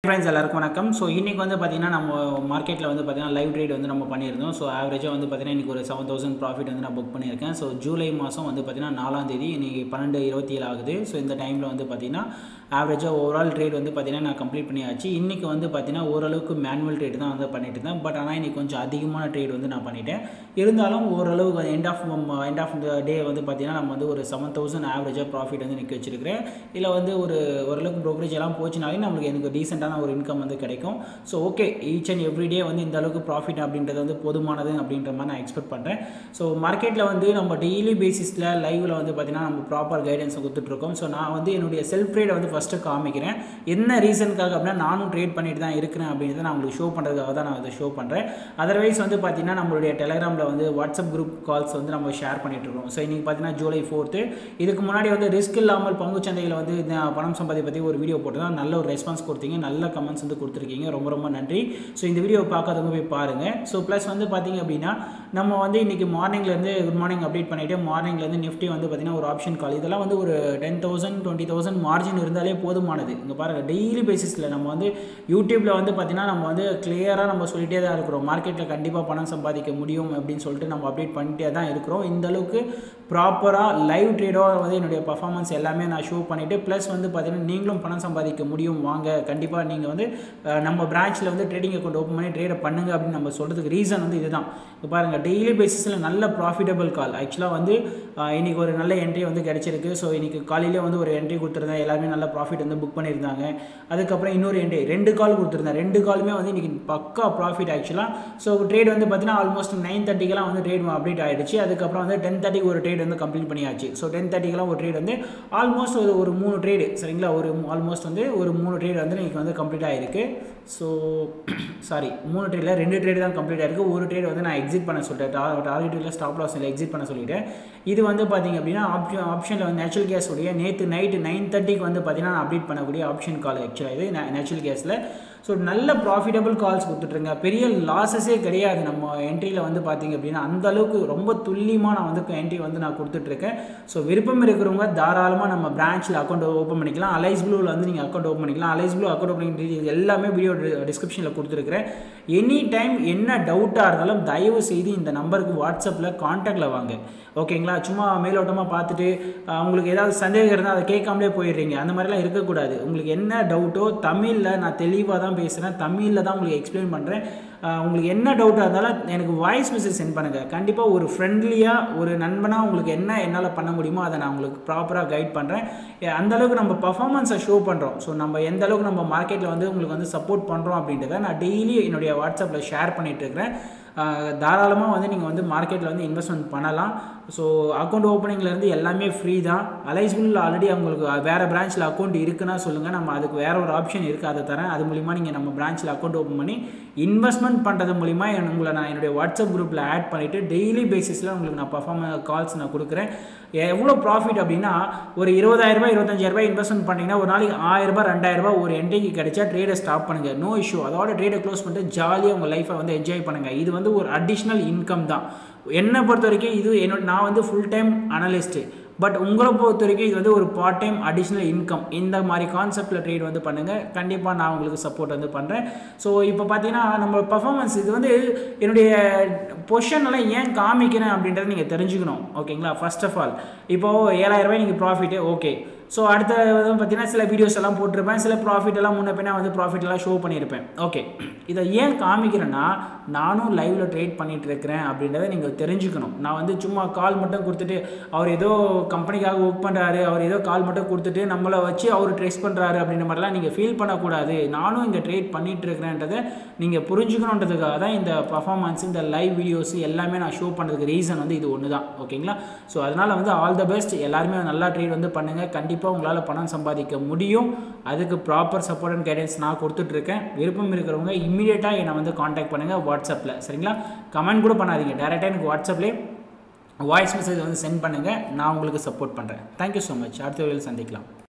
friends எல்லாருக்கும் வணக்கம் so இன்றைக்கி வந்து பார்த்திங்கன்னா நம்ம மார்க்கெட்டில் வந்து பார்த்திங்கன்னா லைவ் ட்ரேட் வந்து நம்ம பண்ணியிருந்தோம் ஸோ ஆவரேஜாக வந்து பார்த்திங்கன்னா இன்றைக்கி ஒரு செவன் தௌசண்ட் ப்ராஃபிட் வந்து நான் புக் பண்ணியிருக்கேன் ஸோ ஜூலை மாதம் வந்து பார்த்திங்கன்னா நாலாம் தேதி இன்றைக்கி பன்னெண்டு இருபத்தி ஏழு ஆகுது ஸோ இந்த டைமில் வந்து பார்த்திங்கன்னா ஆவரேஜாக ஓவரால் ட்ரேட் வந்து பார்த்திங்கன்னா நான் கம்ப்ளீட் பண்ணியாச்சு இன்றைக்கி வந்து பார்த்திங்கன்னா ஓரளவுக்கு மேனுவல் ட்ரேட் தான் வந்து பண்ணிட்டு இருந்தேன் பட் ஆனால் இன்றைக்கி கொஞ்சம் அதிகமான ட்ரேட் வந்து நான் பண்ணிட்டேன் இருந்தாலும் ஓரளவுக்கு end of end of the day வந்து பார்த்திங்கன்னா நம்ம வந்து ஒரு செவன் தௌசண்ட் ஆவரேஜாக ப்ராஃபிட் வந்து நிற்க வச்சிருக்கிறேன் இதில் வந்து ஒரு ஓரளவுக்கு ப்ரோக்கரேஜ் எல்லாம் போச்சுனாலே நம்மளுக்கு எனக்கு டீசெண்டான ஒரு இன்கம் வந்து கிடைக்கும் so okay each and every day வந்து இந்த அளவுக்கு ப்ராஃபிட் அப்படின்றது வந்து போதுமானது அப்படின்ற மாதிரி நான் எக்ஸ்பெக்ட் பண்ணுறேன் ஸோ மார்க்கெட்டில் வந்து நம்ம டெய்லி பேசிஸில் லைவில் வந்து பார்த்திங்கன்னா நம்ம ப்ராப்பர் கைடன்ஸ் கொடுத்துட்ருக்கோம் ஸோ நான் வந்து என்னுடைய செல்ஃப் ட்ரேடை வந்து ஃபஸ்ட்டு காமிக்கிறேன் என்ன ரீசனுக்காக அப்படின்னா நானும் ட்ரேட் பண்ணிட்டு தான் இருக்கிறேன் அப்படின்றத நான் உங்களுக்கு ஷோ பண்ணுறதுக்காக தான் நான் அதை ஷோ பண்ணுறேன் அதர்வைஸ் வந்து பார்த்திங்கன்னா நம்மளுடைய டெலிகிராமில் வந்து வாட்ஸ்அப் குரூப் கால்ஸ் வந்து நம்ம ஷேர் பண்ணிட்டுருக்கோம் ஸோ இன்றைக்கி பார்த்தீங்கன்னா ஜூலை ஃபோர்த்து இதுக்கு முன்னாடி வந்து ரிஸ்க் இல்லாமல் பங்குச்சந்தையில் வந்து இந்த பணம் சம்பாதி பற்றி ஒரு வீடியோ போட்டு தான் நல்ல ஒரு ரெஸ்பான்ஸ் கொடுத்தீங்க நல்ல கமெண்ட்ஸ் வந்து கொடுத்துருக்கீங்க ரொம்ப ரொம்ப நன்றி ஸோ இந்த வீடியோ பார்க்காதவங்க போய் பாருங்கள் ஸோ ப்ளஸ் வந்து பார்த்தீங்க அப்படின்னா நம்ம வந்து இன்றைக்கி மார்னிங்லேருந்து குட் மார்னிங் அப்டேட் பண்ணிவிட்டு மார்னிங்லேருந்து நிஃப்டி வந்து பார்த்திங்கன்னா ஒரு ஆப்ஷன் கால் இதெல்லாம் வந்து ஒரு ten thousand twenty thousand margin இருந்தாலே போதுமானது இங்கே பாருங்கள் டெய்லி பேசிஸில் நம்ம வந்து யூடியூப்பில் வந்து பார்த்திங்கன்னா நம்ம வந்து கிளியராக நம்ம சொல்லிகிட்டே தான் இருக்கிறோம் மார்க்கெட்டில் கண்டிப்பாக பணம் சம்பாதிக்க முடியும் அப்படின்னு சொல்லிட்டு நம்ம அப்டேட் பண்ணிட்டே தான் இருக்கிறோம் இந்த அளவுக்கு ப்ராப்பராக லைவ் ட்ரேடோட வந்து என்னுடைய பர்ஃபார்மன்ஸ் எல்லாமே நான் ஷோ பண்ணிவிட்டு ப்ளஸ் வந்து பார்த்திங்கன்னா நீங்களும் பணம் சம்பாதிக்க முடியும் வாங்க கண்டிப்பாக நீங்கள் வந்து அஹ், நம்ம பிரான்ச்சில் வந்து ட்ரேடிங் அக்கௌண்ட் ஓப்பன் பண்ணி ட்ரேடை பண்ணுங்க அப்படின்னு நம்ம சொல்கிறதுக்கு ரீசன் வந்து இதுதான் இப்போ பாருங்கள் டெய்லி பேசிஸில் நல்ல ப்ராஃபிட்டபிள் கால் ஆக்சுவலாக வந்து அஹ், இன்னைக்கு ஒரு நல்ல என்ட்ரி வந்து கிடச்சிருக்கு ஸோ இன்றைக்கி காலையிலே வந்து ஒரு என்ட்ரி கொடுத்துருந்தேன் எல்லாருமே நல்ல ப்ராஃபிட் வந்து புக் பண்ணியிருந்தாங்க அதுக்கப்புறம் இன்னொரு என்ட்ரி ரெண்டு கால் கொடுத்துருந்தேன் ரெண்டு காலுமே வந்து இன்றைக்கி பக்கா ப்ராஃபிட் ஆக்சுவலாக ஸோ ட்ரேட் வந்து பார்த்தீங்கன்னா ஆல்மோஸ்ட் நைன் தேர்ட்டிக்கெல்லாம் வந்து ட்ரேட் அப்டேட் ஆகிடுச்சு அதுக்கப்புறம் வந்து டென் தேர்ட்டிக்கு ஒரு ட்ரேட் வந்து கம்ப்ளீட் பண்ணியாச்சு ஸோ டென் தேர்ட்டிக்கெல்லாம் ஒரு ட்ரேட் வந்து ஆல்மோஸ்ட் ஒரு ஒரு மூணு ட்ரேடு சரிங்களா ஒரு ஆல்மோஸ்ட் வந்து ஒரு மூணு ட்ரேட் வந்து இன்றைக்கி வந்து கம்ப்ளீட் ஆகிருக்கு ஸோ சாரி மூணு ட்ரேடில் ரெண்டு ட்ரேட் தான் கம்ப்ளீட் ஆயிருக்கு ஒரு ட்ரேட் வந்து நான் எக்ஸிட் பண்ண சொல்லிட்டேன் டார்கெட் இல்லை ஸ்டாப் லாஸ் இல்லை எக்ஸிட் பண்ண சொல்லிட்டேன் இது வந்து பார்த்தீங்க அப்படின்னா ஆப்ஷன் ஆப்ஷனில் வந்து நேச்சுரல் கேஸ் உடைய நேற்று நைட்டு நைன் தேர்ட்டிக்கு வந்து பார்த்தீங்கன்னா நான் அப்டேட் பண்ணக்கூடிய ஆப்ஷன் கால் ஆக்சுவலாக இது நேச்சுரல் கேஸில் ஸோ நல்ல ப்ராஃபிட்டபிள் கால்ஸ் கொடுத்துட்ருங்க பெரிய லாஸஸே கிடையாது நம்ம என்ட்ரியில் வந்து பார்த்தீங்க அப்படின்னா அந்த அளவுக்கு ரொம்ப துல்லியமாக நான் வந்து என்ட்ரி வந்து நான் கொடுத்துட்ருக்கேன் ஸோ விருப்பம் இருக்கிறவங்க தாராளமாக நம்ம பிரான்ச்சில் அக்கௌண்ட் ஓப்பன் பண்ணிக்கலாம் அலைஸ் ப்ளூவில் வந்து நீங்கள் அக்கௌண்ட் ஓப்பன் பண்ணிக்கலாம் Alice Blue account open details எல்லாமே வீடியோ டிஸ்கிரிப்ஷனில் கொடுத்துருக்குறேன் எனி டைம் என்ன டவுட்டாக இருந்தாலும் தயவு செய்து இந்த நம்பருக்கு வாட்ஸ்அப்பில் காண்டாக்டில் வாங்க ஓகேங்களா சும்மா மேலோட்டமாக பார்த்துட்டு அஹ், உங்களுக்கு ஏதாவது சந்தேகம் இருந்தால் அதை கேட்காமலே போயிடுறீங்க அந்த மாதிரிலாம் இருக்கக்கூடாது உங்களுக்கு என்ன டவுட்டோ தமிழில் நான் தெளிவாக தான் பேசுகிறேன் தமிழில் தான் உங்களுக்கு எக்ஸ்பிளைன் பண்ணுறேன் உங்களுக்கு என்ன டவுட்டாக இருந்தாலும் எனக்கு வாய்ஸ் மெசேஜ் சென்ட் பண்ணுங்கள் கண்டிப்பாக ஒரு ஃப்ரெண்ட்லியாக ஒரு நண்பனாக உங்களுக்கு என்ன என்னால் பண்ண முடியுமோ அதை நான் உங்களுக்கு ப்ராப்பராக கைட் பண்ணுறேன் அந்த அளவுக்கு நம்ம பர்ஃபார்மன்ஸை ஷோ பண்ணுறோம் ஸோ நம்ம எந்த அளவுக்கு நம்ம மார்க்கெட்டில் வந்து உங்களுக்கு வந்து சப்போர்ட் பண்ணுறோம் அப்படின்றத நான் டெய்லி என்னுடைய வாட்ஸ்அப்பில் ஷேர் பண்ணிகிட்டு இருக்கிறேன் தாராளமாக வந்து நீங்கள் வந்து மார்க்கெட்டில் வந்து இன்வெஸ்ட்மெண்ட் பண்ணலாம் ஸோ அக்கௌண்ட் ஓப்பனிங்லேருந்து எல்லாமே ஃப்ரீ தான் அலைஸ்பிள் ஆல்ரெடி அவங்களுக்கு வேறு பிரான்ச்சில் அக்கௌண்ட் இருக்குன்னா சொல்லுங்கள் நம்ம அதுக்கு வேறு ஒரு ஆப்ஷன் இருக்குது அதை தரேன் அது மூலிமா நீங்கள் நம்ம பிரான்ச்சில் அக்கௌண்ட் ஓப்பன் பண்ணி இன்வெஸ்ட்மெண்ட் பண்ணுறது மூலிமா என் உங்களை நான் என்னுடைய வாட்ஸ்அப் குரூப்பில் ஆட் பண்ணிவிட்டு டெய்லி பேசிஸில் உங்களுக்கு நான் பர்ஃபார்மன்ஸ் கால்ஸ் நான் கொடுக்குறேன் எவ்வளோ ப்ராஃபிட் அப்படின்னா ஒரு இருபதாயிரரூபா இருபத்தஞ்சாயிரரூபா இன்வெஸ்ட்மெண்ட் பண்ணிங்கன்னா ஒரு நாளைக்கு ஆயிரரூபா ரெண்டாயிரரூபா ஒரு என்ட்ரிக்கு கிடைச்சா ட்ரேடை ஸ்டாப் பண்ணுங்கள் நோ இஷ்யூ அதோட ட்ரேடை க்ளோஸ் பண்ணிட்டு ஜாலியாக உங்கள் லைஃப்பை வந்து என்ஜாய் பண்ணுங்கள் இது வந்து ஒரு அடிஷ்னல் இன்கம் தான் என்னை பொறுத்த வரைக்கும் இது என்னோட நான் வந்து ஃபுல் டைம் அனலிஸ்ட்டு பட் உங்களை பொறுத்த வரைக்கும் இது வந்து ஒரு பார்ட் டைம் அடிஷ்னல் இன்கம் இந்த மாதிரி கான்செப்டில் ட்ரேட் வந்து பண்ணுங்கள் கண்டிப்பாக நான் உங்களுக்கு சப்போர்ட் வந்து பண்ணுறேன் ஸோ இப்போ பார்த்தீங்கன்னா நம்ம பர்ஃபார்மன்ஸ் இது வந்து என்னுடைய பொசிஷன் எல்லாம் ஏன் காமிக்கிறேன் அப்படின்றத நீங்கள் தெரிஞ்சுக்கணும் ஓகேங்களா ஃபர்ஸ்ட் ஆஃப் ஆல் இப்போது ஏழாயிரரூபாய் நீங்கள் ப்ராஃபிட்டு ஓகே ஸோ அடுத்த வந்து பார்த்தீங்கன்னா சில வீடியோஸ் எல்லாம் போட்டிருப்பேன் சில ப்ராஃபிட் எல்லாம் முன்ன பின்ன வந்து ப்ராஃபிட் எல்லாம் ஷோ பண்ணியிருப்பேன் ஓகே இதை ஏன் காமிக்கிறேன்னா நானும் லைவில் ட்ரேட் பண்ணிட்டு இருக்கிறேன் அப்படின்றத நீங்கள் தெரிஞ்சுக்கணும் நான் வந்து சும்மா கால் மட்டும் கொடுத்துட்டு அவர் ஏதோ கம்பெனிக்காக ஒர்க் பண்ணுறாரு அவர் ஏதோ கால் மட்டும் கொடுத்துட்டு நம்மளை வச்சு அவர் ட்ரெஸ் பண்ணுறாரு அப்படின்ற மாதிரிலாம் நீங்கள் ஃபீல் பண்ணக்கூடாது நானும் இங்கே ட்ரேட் பண்ணிட்டு இருக்கிறேன்றதை நீங்கள் புரிஞ்சுக்கணுன்றதுக்காக தான் இந்த பர்ஃபார்மன்ஸ் இந்த லைவ் வீடியோஸ் எல்லாமே நான் ஷோ பண்ணுறதுக்கு ரீசன் வந்து இது ஒன்று தான் ஓகேங்களா ஸோ அதனால் வந்து ஆல் த பெஸ்ட் எல்லாருமே நல்லா ட்ரேட் வந்து பண்ணுங்கள் கண்டிப்பாக உங்களால் பணம் சம்பாதிக்க முடியும் அதுக்கு ப்ராப்பர் சப்போர்ட் அண்ட் கைடன்ஸ் நான் கொடுத்துட்ருக்கேன் விருப்பம் இருக்கிறவங்க இம்மீடியட்டாக என்னை வந்து காண்டாக்ட் பண்ணுங்கள் வாட்ஸ்அப்பில் சரிங்களா கமெண்ட் கூட பண்ணாதீங்க டேரெக்டாக எனக்கு வாட்ஸ்அப்லேயே வாய்ஸ் மெசேஜ் வந்து சென்ட் பண்ணுங்கள் நான் உங்களுக்கு சப்போர்ட் பண்ணுறேன் தேங்க்யூ ஸோ மச் அடுத்த வீடியோவில் சந்திக்கலாம்